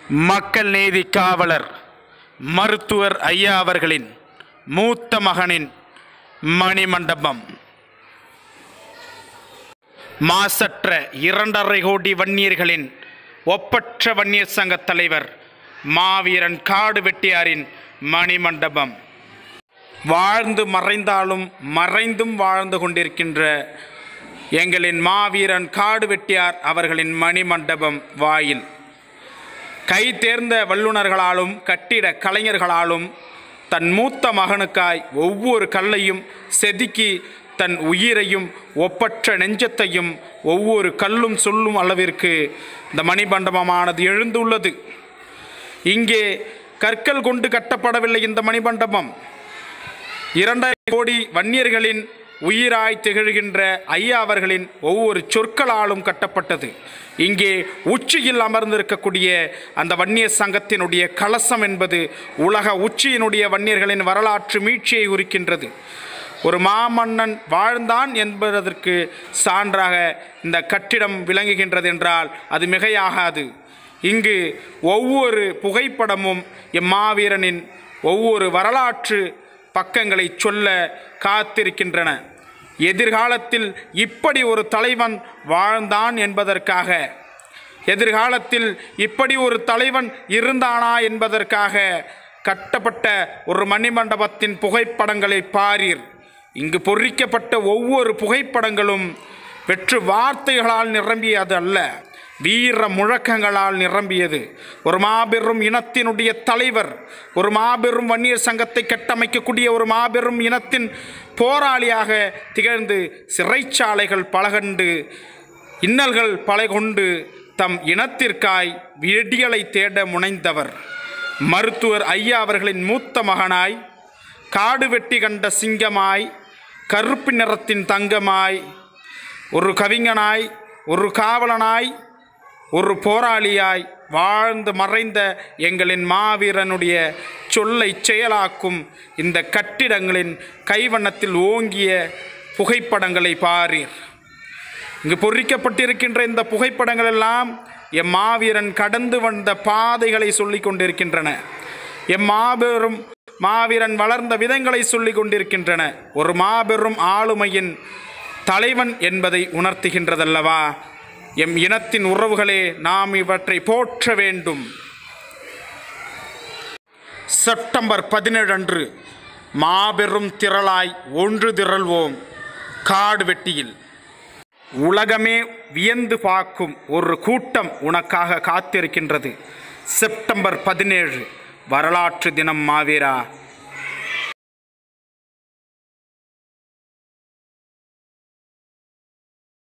மக்கள் நீதி காவலர் மருத்துவர் ஐயா அவர்களின் மூத்த மகனின் மணிமண்டபம் மாசற்ற இரண்டரை கோடி வன்னியர்களின் ஒப்பற்ற வன்னியர் சங்க தலைவர் மாவீரன் காடு வெட்டியாரின் மணிமண்டபம் வாழ்ந்து மறைந்தாலும் மறைந்தும் வாழ்ந்து கொண்டிருக்கின்ற எங்களின் மாவீரன் காடு வெட்டியார் அவர்களின் மணிமண்டபம் வாயில் கை தேர்ந்த வல்லுநர்களாலும் கட்டிட கலைஞர்களாலும் தன் மூத்த மகனுக்காய் ஒவ்வொரு கல்லையும் செதுக்கி தன் உயிரையும் ஒப்பற்ற நெஞ்சத்தையும் ஒவ்வொரு கல்லும் சொல்லும் அளவிற்கு இந்த மணிமண்டபமானது எழுந்துள்ளது இங்கே கற்கள் கொண்டு கட்டப்படவில்லை இந்த மணிமண்டபம் இரண்டாயிரம் கோடி வன்னியர்களின் உயிராய் திகழ்கின்ற ஐயா அவர்களின் ஒவ்வொரு சொற்களாலும் கட்டப்பட்டது இங்கே உச்சியில் அமர்ந்திருக்கக்கூடிய அந்த வன்னியர் சங்கத்தினுடைய கலசம் என்பது உலக உச்சியினுடைய வன்னியர்களின் வரலாற்று மீட்சியை குறிக்கின்றது ஒரு மாமன்னன் வாழ்ந்தான் என்பதற்கு சான்றாக இந்த கட்டிடம் விளங்குகின்றது என்றால் அது மிகையாகாது இங்கு ஒவ்வொரு புகைப்படமும் எம்மாவீரனின் ஒவ்வொரு வரலாற்று பக்கங்களை சொல்ல காத்திருக்கின்றன எதிர்காலத்தில் இப்படி ஒரு தலைவன் வாழ்ந்தான் என்பதற்காக எதிர்காலத்தில் இப்படி ஒரு தலைவன் இருந்தானா என்பதற்காக கட்டப்பட்ட ஒரு மணிமண்டபத்தின் புகைப்படங்களை பாரீர் இங்கு பொறிக்கப்பட்ட ஒவ்வொரு புகைப்படங்களும் வெற்று வார்த்தைகளால் நிரம்பியது அல்ல வீர முழக்கங்களால் நிரம்பியது ஒரு மாபெரும் இனத்தினுடைய தலைவர் ஒரு மாபெரும் வன்னியர் சங்கத்தை கட்டமைக்கக்கூடிய ஒரு மாபெரும் இனத்தின் போராளியாக திகழ்ந்து சிறைச்சாலைகள் பலகண்டு இன்னல்கள் பல கொண்டு தம் இனத்திற்காய் விடியலை தேட முனைந்தவர் மருத்துவர் ஐயா அவர்களின் மூத்த மகனாய் காடு வெட்டி கண்ட சிங்கமாய் கருப்பு நிறத்தின் தங்கமாய் ஒரு கவிஞனாய் ஒரு காவலனாய் ஒரு போராளியாய் வாழ்ந்து மறைந்த எங்களின் மாவீரனுடைய சொல்லை செயலாக்கும் இந்த கட்டிடங்களின் கைவண்ணத்தில் ஓங்கிய புகைப்படங்களை பாரீர் இங்கு பொறிக்கப்பட்டிருக்கின்ற இந்த புகைப்படங்கள் எல்லாம் எம் மாவீரன் கடந்து வந்த பாதைகளை சொல்லி கொண்டிருக்கின்றன எம் மாபெரும் மாவீரன் வளர்ந்த விதங்களை சொல்லி கொண்டிருக்கின்றன ஒரு மாபெரும் ஆளுமையின் தலைவன் என்பதை உணர்த்துகின்றதல்லவா எம் இனத்தின் உறவுகளே நாம் இவற்றை போற்ற வேண்டும் செப்டம்பர் பதினேழு அன்று மாபெரும் திரளாய் ஒன்று திரள்வோம் காடு வெட்டியில் உலகமே வியந்து பார்க்கும் ஒரு கூட்டம் உனக்காக காத்திருக்கின்றது செப்டம்பர் பதினேழு வரலாற்று தினம் மாவீரா